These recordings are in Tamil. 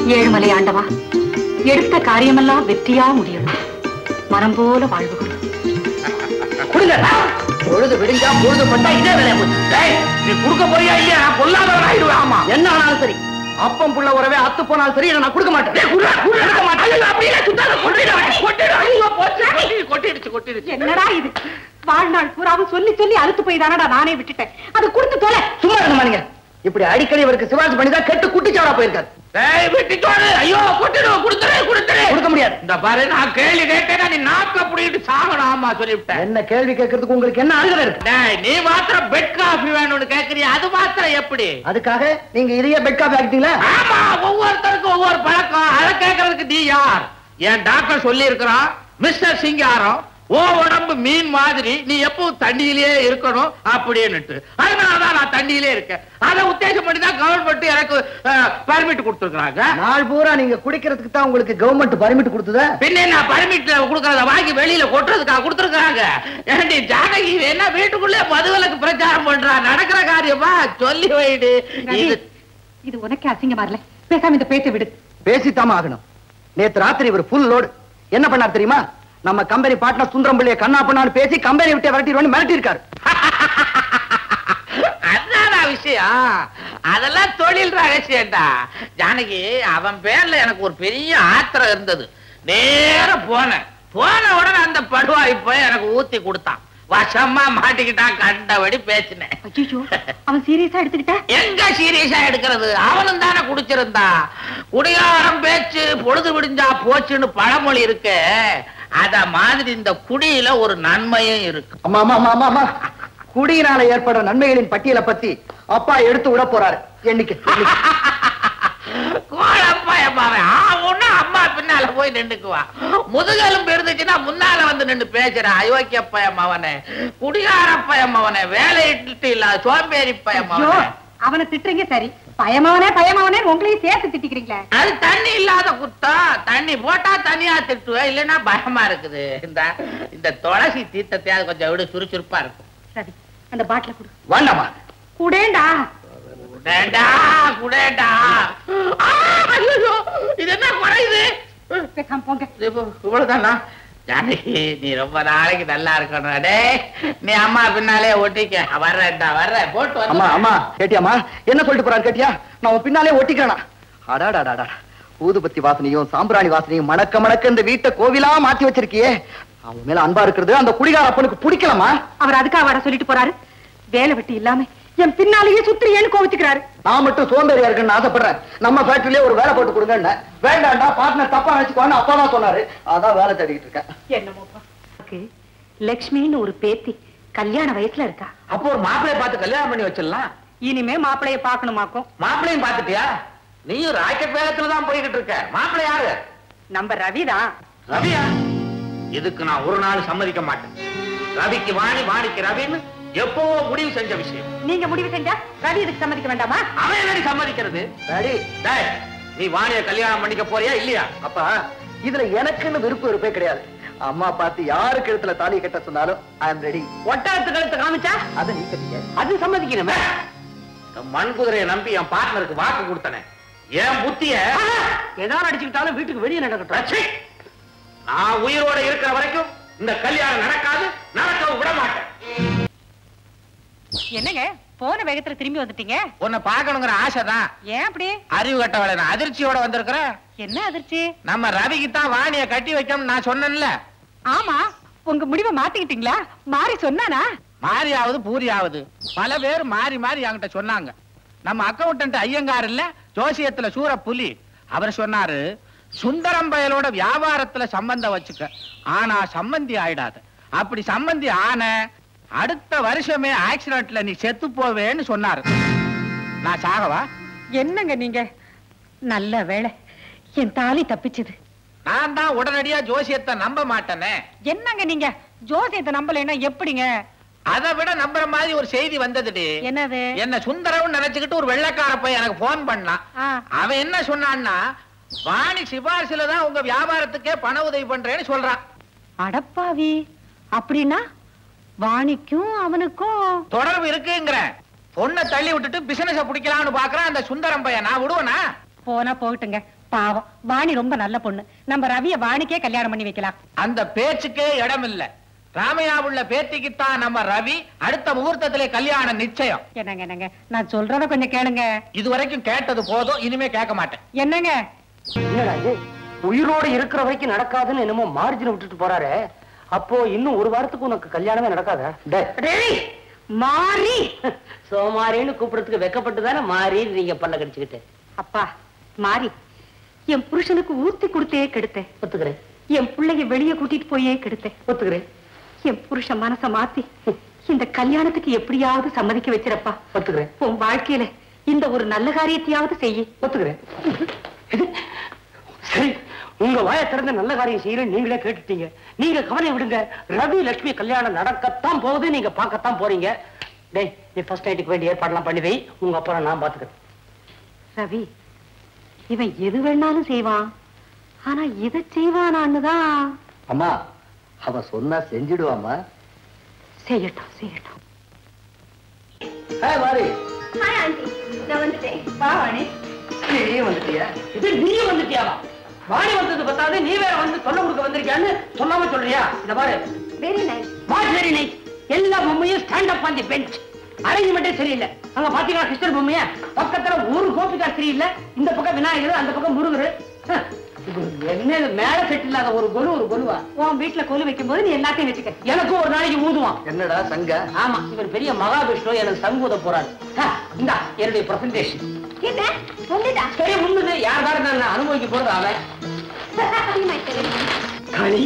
ஏழுமலை ஆண்டவா எடுத்த காரியமெல்லாம் வெற்றியா முடியணும் மனம் போல வாழ்வு கொடு. கொடுங்க பொழுது விடிஞ்சா பொழுது பட்டா இதே வேலையா போச்சு டேய், நீ கொடுக்க போறியா இல்லையா நான் பொல்லாதவன் ஆயிடுவேன் ஆமா என்ன ஆனாலும் சரி அப்பம் புள்ள உறவே அத்து போனாலும் சரி இதை நான் கொடுக்க மாட்டேன் டேய், குடுடா, குடுடா, கொடுக்க மாட்டேன் ஐயோ, அப்படியே சுத்தாத, கொட்டிடு, கொட்டிடு, ஐயோ, போச்சு, கொட்டிடு, கொட்டிடுச்சு, கொட்டிடுச்சு. என்னடா இது வாழ்நாள் பூராவும் சொல்லி சொல்லி அழுத்து போய் தானடா நானே விட்டுட்டேன் அது கொடுத்து தொலை சும்மா இருங்க நீங்க இப்படி அடிக்கடி இவருக்கு சிவாஜி பண்ணி தான் கெட்டு குட்டிச்சாவா போயிருக்காரு டேய் வெட்டிக்கோடு ஐயோ கொடுத்துடு கொடுத்துடு கொடுத்துடு கொடுக்க முடியாது இந்த பாரு நான் கேள்வி கேட்டேன்னா நீ நாக்க புடிட்டு சாகணும் ஆமா சொல்லிவிட்டேன் என்ன கேள்வி கேட்கறதுக்கு உங்களுக்கு என்ன அருகதை இருக்கு டேய் நீ மாத்திரம் பெட் காஃபி வேணும்னு கேக்குறியா அது மாத்திரம் எப்படி அதுக்காக நீங்க இதையே பெட் காப்பி ஆக்கிட்டீங்களா ஆமா ஒவ்வொருத்தருக்கும் ஒவ்வொரு பழக்கம் அதை கேட்கறதுக்கு நீ யார் என் டாக்டர் சொல்லி இருக்கிறான் மிஸ்டர் சிங்காரம் ஓ உடம்பு மீன் மாதிரி நீ எப்பவும் தண்ணியிலேயே இருக்கணும் அப்படின்னுட்டு அதனாலதான் நான் தண்ணியிலே இருக்கேன் அதை உத்தேசம் பண்ணி தான் கவர்மெண்ட் எனக்கு பர்மிட் கொடுத்துருக்காங்க நாள் பூரா நீங்க குடிக்கிறதுக்கு தான் உங்களுக்கு கவர்மெண்ட் பர்மிட் கொடுத்ததா பின்ன நான் பர்மிட் கொடுக்கறத வாங்கி வெளியில கொட்டுறதுக்காக கொடுத்துருக்காங்க ஏண்டி ஜானகி என்ன வீட்டுக்குள்ளே மதுவிலக்கு பிரச்சாரம் பண்றா நடக்கிற காரியமா சொல்லி வைடு ரவி, இது இது உனக்கே அசிங்கமா இல்ல பேசாம இந்த பேச்சை விடு பேசித்தாம ஆகணும் நேத்து ராத்திரி இவர் ஃபுல் லோடு என்ன பண்ணார் தெரியுமா நம்ம கம்பெனி பார்ட்னர் சுந்தரம் பிள்ளைய கண்ணா பண்ணான்னு பேசி கம்பெனி விட்டு விரட்டிடுவோம் மிரட்டி இருக்காரு அதானா விஷயம் அதெல்லாம் தொழில் ரகசியம்டா ஜானகி அவன் பேர்ல எனக்கு ஒரு பெரிய ஆத்திரம் இருந்தது நேர போனேன் போன உடனே அந்த படுவாய் போய் எனக்கு ஊத்தி கொடுத்தான் வசமா மாட்டிக்கிட்டான் கண்டபடி பேசினேன் ஐயோ அவன் சீரியஸா எடுத்துக்கிட்ட எங்க சீரியஸா எடுக்கிறது அவனும் தானே குடிச்சிருந்தான் குடிகாரம் பேச்சு பொழுது விடிஞ்சா போச்சுன்னு பழமொழி இருக்கு அத மாதிரி இந்த குடியில ஒரு நன்மையும் இருக்கு அம்மா அம்மா அம்மா அம்மா அம்மா குடியினால ஏற்படுற நன்மைகளின் பட்டியலை பத்தி அப்பா எடுத்து விட போறாரு எண்ணிக்கை எண்ணிக்கை. கோழப்பா எம்மாவன் ஒண்ணு அம்மா பின்னால போய் நின்னுக்குவா முதுகெலும் இருந்துச்சுன்னா முன்னால வந்து நின்னு பேசுறான் அயோக்கிய பயமவனே குடிகார பயமவனே வேலை இட்டு இல்ல சோம்பேறி ஐயோ பயமவனே அவனை திட்டுறீங்க சரி பயமாவனே பயமாவனே உங்களையும் சேர்த்து திட்டிக்கிறீங்களே அது தண்ணி இல்லாத குத்தம் தண்ணி போட்டா தனியா திட்டுவேன் இல்லைன்னா பயமா இருக்குது இந்த இந்த துளசி தீர்த்தத்தையாவது கொஞ்சம் விட சுறுசுறுப்பா இருக்கும் சரி அந்த பாட்டில கொடு வேண்டாமா குடேண்டா குடேண்டா குடேண்டா ஆ, ஐயையோ, இது என்ன குறையுது பேசாம போங்க இது இப்போ இவ்வளவுதானா ஜானகி நீ ரொம்ப நாளைக்கு நல்லா இருக்கணும் டேய் நீ அம்மா பின்னாலே ஒட்டிக்க வர்றேன்டா வர்றேன் போட்டு வந்து அம்மா அம்மா கேட்டியாமா என்ன சொல்லிட்டு போறாரு கேட்டியா நான் உன் பின்னாலே ஒட்டிக்கிறேனா அடாடாடாடா ஊதுபத்தி வாசனையும் சாம்பிராணி வாசனையும் மணக்க மணக்க இந்த வீட்டை கோவிலா மாத்தி வச்சிருக்கியே அவன் மேல அன்பா இருக்கிறது அந்த குடிகார அப்பனுக்கு பிடிக்கலாமா அவர் அதுக்காக வர சொல்லிட்டு போறாரு வேலை வெட்டி இல்லாம என் பின்னாலேயே சுத்திரியேன்னு கோவிச்சுக்கிறாரு நான் மட்டும் சோம்பேறியா இருக்குன்னு ஆசைப்படுறேன் நம்ம ஃபேக்டரியிலே ஒரு வேலை போட்டு கொடுங்க வேண்டாம்டா பார்ட்னர் தப்பா நினைச்சுக்கோன்னு அப்பா தான் சொன்னாரு அதான் வேலை தேடிட்டு இருக்கேன் என்னமோப்பா எனக்கு லக்ஷ்மின்னு ஒரு பேத்தி கல்யாண வயசுல இருக்கா அப்போ ஒரு மாப்பிளைய பார்த்து கல்யாணம் பண்ணி வச்சிடலாம் இனிமே மாப்பிளைய பாக்கணுமாக்கும் மாப்பிளையும் பார்த்துட்டியா நீயும் ராக்கெட் வேகத்துல தான் போய்கிட்டு இருக்க மாப்பிள்ளை யாரு நம்ம ரவிதான் ரவியா இதுக்கு நான் ஒரு நாள் சம்மதிக்க மாட்டேன் ரவிக்கு வாணி வாணிக்கு ரவின்னு எப்போ முடிவு செஞ்ச விஷயம் நீங்க முடிவு செஞ்சா ரவி இதுக்கு சம்மதிக்க வேண்டாமா அவன் எப்படி சம்மதிக்கிறது டாடி டேய், நீ வாணிய கல்யாணம் பண்ணிக்க போறியா இல்லையா அப்பா இதுல எனக்குன்னு விருப்பம் இருப்பே கிடையாது அம்மா பார்த்து யாரு கழுத்துல தாலி கட்ட சொன்னாலும் ஐ அம் ரெடி ஒட்டாத்து கழுத்து காமிச்சா அதை நீ கட்டிக்க அது சம்மதிக்கணுமே இந்த மண் குதிரையை நம்பி என் பார்ட்னருக்கு வாக்கு கொடுத்தனே என் புத்திய ஏதாவது அடிச்சுக்கிட்டாலும் வீட்டுக்கு வெளியே நடக்கட்டும் ரட்சி. நான் உயிரோட இருக்கிற வரைக்கும் இந்த கல்யாணம் நடக்காது நடக்கவும் விட மாட்டேன் என்னங்க போன வேகத்துல திரும்பி வந்துட்டீங்க உன்னை பார்க்கணுங்கிற ஆசைதான் ஏன் அப்படி அறிவு கட்டவளை நான் அதிர்ச்சியோட வந்திருக்கிறேன் என்ன அதிர்ச்சி நம்ம ரவிக்கு தான் வாணிய கட்டி வைக்கணும்னு நான் சொன்னேன்ல ஆமா உங்க முடிவை மாத்திக்கிட்டீங்களா மாறி சொன்னானா மாறியாவது பூரியாவது பல பேர் மாறி மாறி என்கிட்ட சொன்னாங்க நம்ம அக்கவுண்டன்ட் ஐயங்கார் இல்ல ஜோசியத்துல சூர புலி அவர் சொன்னாரு சுந்தரம் பயலோட வியாபாரத்துல சம்பந்தம் வச்சுக்க ஆனா சம்பந்தி ஆயிடாத அப்படி சம்பந்தி ஆன அடுத்த வருஷமே ஆக்சிடென்ட்ல நீ செத்து போவேன்னு சொன்னாரு நான் சாகவா என்னங்க நீங்க நல்ல வேளை என் தாலி தப்பிச்சது நான் தான் உடனடியா ஜோசியத்தை நம்ப மாட்டேனே என்னங்க நீங்க ஜோசியத்தை நம்பலைன்னா எப்படிங்க அதை விட நம்புற மாதிரி ஒரு செய்தி வந்ததுடி என்னது என்ன சுந்தரம் நினைச்சுக்கிட்டு ஒரு வெள்ளைக்கார போய் எனக்கு போன் பண்ணான் ஆ, அவன் என்ன சொன்னான்னா வாணி சிபாரிசுல தான் உங்க வியாபாரத்துக்கே பண உதவி பண்றேன்னு சொல்றான் அடப்பாவி அப்படின்னா வாணிக்கும் அவனுக்கும் தொடர்பு இருக்குங்கிற பொண்ணை தள்ளி விட்டுட்டு பிசினஸ பிடிக்கலாம்னு பாக்குறான் அந்த சுந்தரம் பையன் நான் விடுவனா போனா போகட்டுங்க பாவம் வாணி ரொம்ப நல்ல பொண்ணு நம்ம ரவிய வாணிக்கே கல்யாணம் பண்ணி வைக்கலாம் அந்த பேச்சுக்கே இடம் இல்ல ராமையாவுள்ள பேத்திக்குத்தான் நம்ம ரவி அடுத்த முகூர்த்தத்திலே கல்யாணம் நிச்சயம் என்னங்க என்னங்க நான் சொல்றத கொஞ்சம் கேளுங்க இதுவரைக்கும் கேட்டது போதும் இனிமே கேட்க மாட்டேன் என்னங்க என்னடா இது உயிரோடு இருக்கிற வரைக்கும் நடக்காதுன்னு என்னமோ மார்ஜின் விட்டுட்டு போறாரு அப்போ இன்னும் ஒரு வாரத்துக்கு உனக்கு கல்யாணமே நடக்காதா டேய் மாறி சோமாரின்னு கூப்பிடுறதுக்கு வெக்கப்பட்டு தானே மாறி நீங்க பல்ல கடிச்சுக்கிட்டு அப்பா மாறி என் புருஷனுக்கு ஊத்தி கொடுத்தே கெடுத்தேன் ஒத்துக்கிறேன் என் பிள்ளைய வெளிய கூட்டிட்டு போயே கெடுத்தேன் ஒத்துக்கிறேன் என் புருஷன் மனச மாத்தி இந்த கல்யாணத்துக்கு எப்படியாவது சம்மதிக்க வச்சிரப்பா ஒத்துக்கிறேன் உன் வாழ்க்கையில இந்த ஒரு நல்ல காரியத்தையாவது செய்யி ஒத்துக்கிறேன் சரி உங்க வாயை திறந்த நல்ல காரியம் செய்யறேன் நீங்களே கேட்டுட்டீங்க நீங்க கவலை விடுங்க ரவி லட்சுமி கல்யாணம் நடக்கத்தான் போகுது நீங்க பார்க்கத்தான் போறீங்க டேய் நீ ஃபர்ஸ்ட் நைட்டுக்கு வேண்டிய ஏற்பாடுலாம் பண்ணி வை உங்க அப்புறம் நான் பாத்துக்கிறேன் ரவி இவன் எது வேணாலும் செய்வான் ஆனா இத செய்வானான்னு தான் அம்மா அவ சொன்னா செஞ்சிடுவாமா செய்யட்டும் செய்யட்டும் மாறி ஹாய் ஆண்டி நான் வந்துட்டேன் வா வாணி நீ வந்துட்டியா இது நீ வந்துட்டியாவா வாணி வந்தது பத்தாது நீ வேற வந்து சொல்ல கொடுக்க வந்திருக்கியான்னு சொல்லாம சொல்றியா இத பாரு very nice what very nice எல்லா பொம்மையும் stand up on the bench அரேஞ்ச்மெண்டே சரியில்லை அங்க பாத்தீங்களா கிருஷ்ணர் பொம்மைய பக்கத்துல ஒரு கோபிகா சரியில்லை இந்த பக்கம் விநாயகர் அந்த பக்கம் முருகர் ஹ, இது என்ன இது மேல செட் இல்லாத ஒரு கொலு ஒரு கொலுவா உன் வீட்டுல கொலு வைக்கும் போது நீ எல்லாத்தையும் வச்சுக்க எனக்கும் ஒரு நாளைக்கு ஊதுவான் என்னடா சங்க ஆமா இவர் பெரிய மகாவிஷ்ணு எனக்கு சங்கூத போறாரு ஹ, இந்தா என்னுடைய பிரசன்டேஷன் என்ன வந்துட்டா சரி முன்னுது யார் வேற நான் அனுபவிக்க போறது அவன் காளி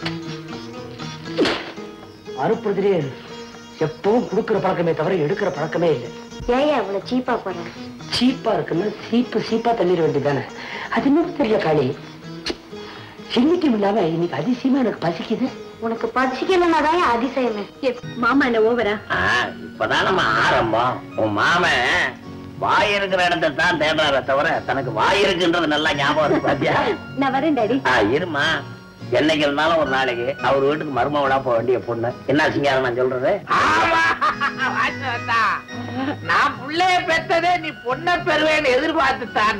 அனுப்புறதுலே இரு. எப்பவும் கொடுக்கிற பழக்கமே தவிர எடுக்கிற பழக்கமே இல்லை ஏன் அவ்வளவு சீப்பா போறேன் சீப்பா இருக்குன்னா சீப்பு சீப்பா தள்ளிட வேண்டியதானே அது இன்னும் தெரியல காளி இன்னைக்கும் இல்லாம இன்னைக்கு அதிசயமா எனக்கு பசிக்குது உனக்கு பசிக்கலன்னா தான் அதிசயமே மாமா என்ன ஓவரா இப்பதான் நம்ம ஆரம்பம் உன் மாமன் வாய் இருக்கிற இடத்தை தான் தேடுறாரே தவிர தனக்கு வாய் இருக்குன்றது நல்லா ஞாபகம் இருக்கு பாத்தியா நான் வரேன் டாடி ஆ, இருமா என்னைக்கு இருந்தாலும் ஒரு நாளைக்கு அவர் வீட்டுக்கு மருமவளா போக வேண்டிய பொண்ணு என்ன சிங்காரம் நான் சொல்றது ஆமா வாசவந்தா. நான் புள்ளைய பெத்ததே நீ பொண்ணை பெறுவேன்னு எதிர்பார்த்துட்டான்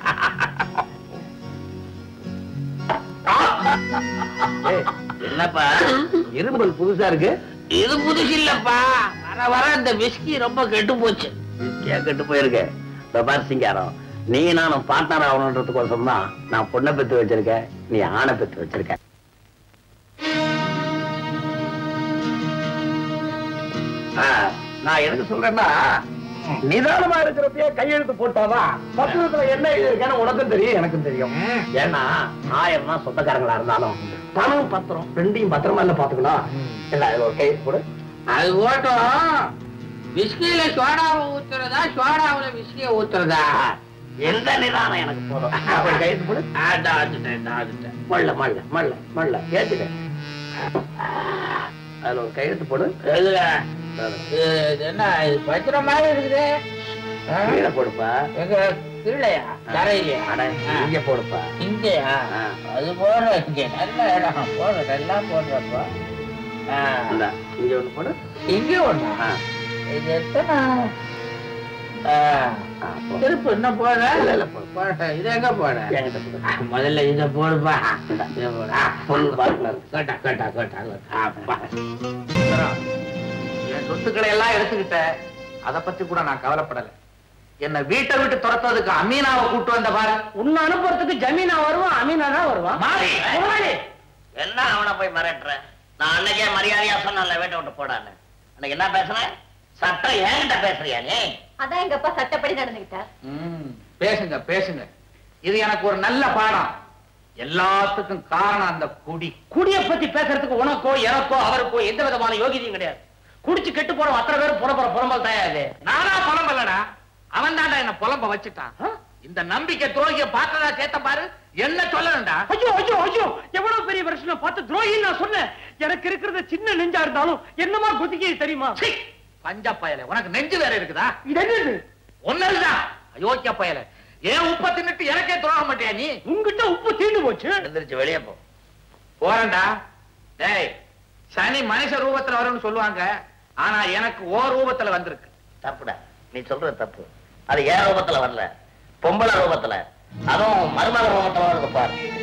என்னப்பா இரும்பல் புதுசா இருக்கு இது புதுசு இல்லப்பா வர வர இந்த விஸ்கி ரொம்ப கெட்டு போச்சு விஸ்கியா கெட்டு போயிருக்கு இந்த பார் சிங்காரம் நீ நானும் பார்ட்னர் ஆகணுன்றதுக்கோசம் தான் நான் பொண்ணை பெத்து வச்சிருக்கேன் நீ ஆணை பெத்து வச்சிருக்க ஆ, நான் எதுக்கு சொல்றேன்னா நிதானமா இருக்கிறப்பயே கையெழுத்து போட்டாதான் பத்திரத்துல என்ன எழுதிருக்கேன்னு உனக்கும் தெரியும் எனக்கும் தெரியும் ஏன்னா ஆயிரம் தான் சொந்தக்காரங்களா இருந்தாலும் பணம் பத்திரம் ரெண்டையும் பத்திரமா இல்ல பாத்துக்கணும் இல்ல இது ஒரு கையெழுத்து போடு அது ஓட்டும் விஸ்கியில சோடாவை ஊத்துறதா சோடாவுல விஸ்கிய ஊத்துறதா எந்த நிதானம் எனக்கு போதும் ஒரு கையெழுத்து போடு அதான் அதுட்டேன், அதான் அதுட்டேன். மல்ல மல்ல மல்ல மல்ல ஏத்துக்க அதுல ஒரு கையெழுத்து போடு எதுல? இது இது என்ன இது பத்திரம் மாதிரி இருக்குது ஆ? கீழே போடுப்பா எங்க கீழையா தரையிலையா அட, ஆ. இங்க போடுப்பா இங்கயா ஆ. அது போடுற இங்க நல்ல இடம் போடுற எல்லாம் போடுறப்பா ஆ. இந்தா, இங்க ஒண்ணு போடு இங்க ஒண்ணா ஆ. இது எத்தனை ஆ. ஆ, போ. திருப்பு என்ன போடுற இல்ல, இல்ல, போடு. போடுற இது எங்க போடுற என்கிட்ட கொடு. முதல்ல இத போடுப்பா இந்தா. இத போடு ஆ, full partner. கேட்டா கேட்டா கேட்டா கேட்டா அப்பா என் சொத்துக்களை எல்லாம் எடுத்துக்கிட்ட அத பத்தி கூட நான் கவலைப்படல என்ன வீட்டை விட்டு துரத்ததுக்கு அமீனாவை கூட்டு வந்த பாரு உன்னை அனுப்புறதுக்கு ஜமீனா வருவான் அமீனா தான் வருவான் மாறி. மாறி. என்ன அவனை போய் மிரட்டுற நான் அன்னைக்கே மரியாதையா சொன்னேன்ல வீட்டை விட்டு போடான்னு அன்னைக்கு என்ன பேசுனேன் சட்டம் ஏன்கிட்ட பேசுறியா நீ அதான் எங்க அப்பா சட்டப்படி நடந்துகிட்டார் ம், பேசுங்க பேசுங்க இது எனக்கு ஒரு நல்ல பாடம் எல்லாத்துக்கும் காரணம் அந்த குடி குடிய பத்தி பேசுறதுக்கு உனக்கோ எனக்கோ அவருக்கோ எந்த விதமான யோகியதையும் கிடையாது குடிச்சு கெட்டு போறோம் அத்தனை பேரும் புறப்புற புறம்பல் தயாது நானா புலம்பலடா அவன் தான்டா என்ன புலம்ப வச்சுட்டான் இந்த நம்பிக்கை துரோகிய பார்த்ததா சேத்த பாரு என்ன சொல்லணும்டா ஐயோ ஐயோ ஐயோ எவ்வளவு பெரிய பிரச்சனை பார்த்து துரோகின்னு நான் சொன்னேன் எனக்கு இருக்கிறது சின்ன நெஞ்சா இருந்தாலும் என்னமா குதிக்க தெரியுமா சீ, பஞ்ச பயல உனக்கு நெஞ்சு வேற இருக்குதா இது என்னது ஒன்னதுதான் அயோக்கிய பயல ஏன் உப்ப தின்னுட்டு எனக்கே துரோகம் மாட்டியா நீ உங்ககிட்ட உப்பு தீண்டு போச்சு எழுந்திருச்சு வெளியே போ போறேன்டா டேய் சனி மனுஷ ரூபத்துல வரும்னு சொல்லுவாங்க ஆனா எனக்கு ஓ ரூபத்துல வந்திருக்கு தப்புடா நீ சொல்றது தப்பு அது ஏன் ரூபத்துல வரல பொம்பளை ரூபத்துல அதுவும் மருமக ரோமத்தோட இருக்கு பாரு